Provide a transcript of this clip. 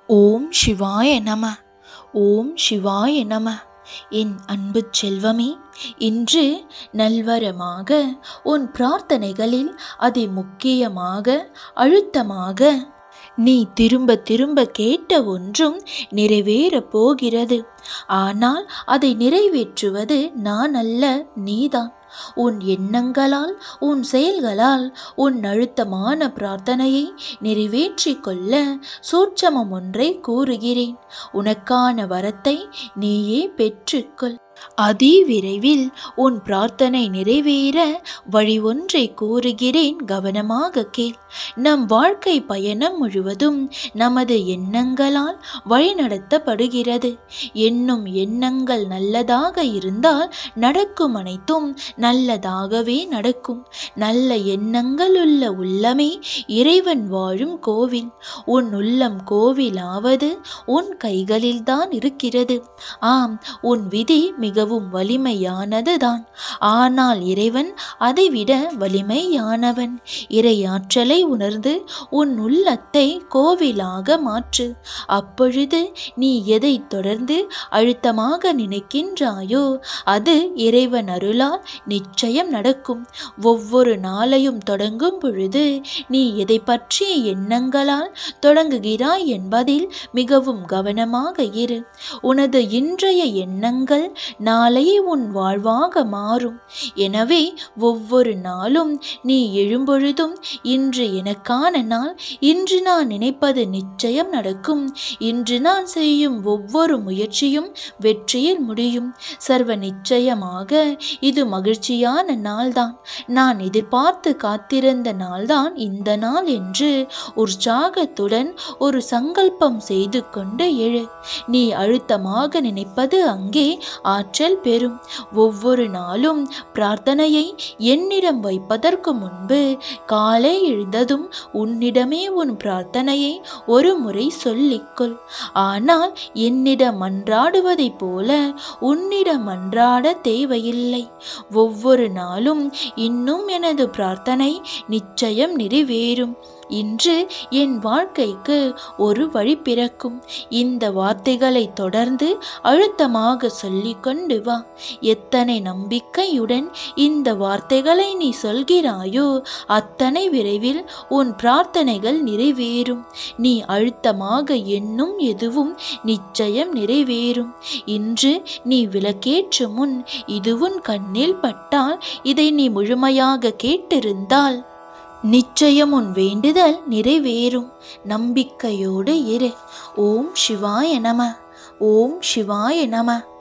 ஓம் சிவாய நம ஓம் சிவாய நம என் அன்பு செல்வமே இன்று நல்வரமாக உன் பிரார்த்தனைகளில் அதி முக்கியமாக அழுத்தமாக நீ திரும்ப திரும்ப கேட்ட ஒன்றும் நிறைவேறப் போகிறது ஆனால் அதை நிறைவேற்றுவது நான் அல்ல நீதான் உன் எண்ணங்களால் உன் செயல்களால் உன் அழுத்தமான பிரார்த்தனையை நிறைவேற்றிக் கொள்ள சூட்சமம் ஒன்றை கூறுகிறேன் உனக்கான வரத்தை நீயே பெற்றுக்கொள் அதி விரைவில் உன் பிரார்த்தனை நிறைவேற வழி ஒன்றை கூறுகிறேன் கவனமாக கேள் நம் வாழ்க்கை பயணம் முழுவதும் நமது எண்ணங்களால் வழிநடத்தப்படுகிறது எண்ணும் எண்ணங்கள் நல்லதாக இருந்தால் நடக்கும் அனைத்தும் நல்லதாகவே நடக்கும் நல்ல எண்ணங்கள் உள்ள உள்ளமே இறைவன் வாழும் கோவில் உன் உள்ளம் கோவிலாவது உன் கைகளில்தான் இருக்கிறது ஆம் உன் விதி மிகவும் வலிமையானதுதான் ஆனால் இறைவன் அதைவிட வலிமையானவன் இறையாற்றலை உணர்ந்து உன் உள்ளத்தை கோவிலாக மாற்று அப்பொழுது நீ எதை தொடர்ந்து அழுத்தமாக நினைக்கின்றாயோ அது இறைவன் அருளால் நிச்சயம் நடக்கும் ஒவ்வொரு நாளையும் தொடங்கும் பொழுது நீ எதை பற்றிய எண்ணங்களால் தொடங்குகிறாய் என்பதில் மிகவும் கவனமாக இரு உனது இன்றைய எண்ணங்கள் நாளை உன் வாழ்வாக மாறும் எனவே ஒவ்வொரு நாளும் நீ எழும்பொழுதும் இன்று எனக்கான நாள் இன்று நான் நினைப்பது நிச்சயம் நடக்கும் இன்று நான் செய்யும் ஒவ்வொரு முயற்சியும் வெற்றியில் முடியும் சர்வ நிச்சயமாக இது மகிழ்ச்சியான நாள்தான் நான் எதிர்பார்த்து காத்திருந்த நாள்தான் இந்த நாள் என்று உற்சாகத்துடன் ஒரு சங்கல்பம் செய்து கொண்டு எழு நீ அழுத்தமாக நினைப்பது அங்கே ஆற்றல் பெறும் ஒவ்வொரு நாளும் பிரார்த்தனையை என்னிடம் வைப்பதற்கு முன்பு காலை எழுந்ததும் உன்னிடமே உன் பிரார்த்தனையை ஒரு முறை சொல்லிக்கொள் ஆனால் என்னிடம் மன்றாடுவதைப் போல உன்னிடம் மன்றாட தேவையில்லை ஒவ்வொரு நாளும் இன்னும் எனது பிரார்த்தனை நிச்சயம் நிறைவேறும் இன்று என் வாழ்க்கைக்கு ஒரு வழி பிறக்கும் இந்த வார்த்தைகளை தொடர்ந்து அழுத்தமாக சொல்லிக்கொண்டு வா எத்தனை நம்பிக்கையுடன் இந்த வார்த்தைகளை நீ சொல்கிறாயோ அத்தனை விரைவில் உன் பிரார்த்தனைகள் நிறைவேறும் நீ அழுத்தமாக எண்ணும் எதுவும் நிச்சயம் நிறைவேறும் இன்று நீ விளக்கேற்று முன் இது உன் கண்ணில் பட்டால் இதை நீ முழுமையாக கேட்டிருந்தால் நிச்சயம் உன் வேண்டுதல் நிறைவேறும் நம்பிக்கையோடு இரு ஓம் சிவாய நம ஓம் சிவாய நம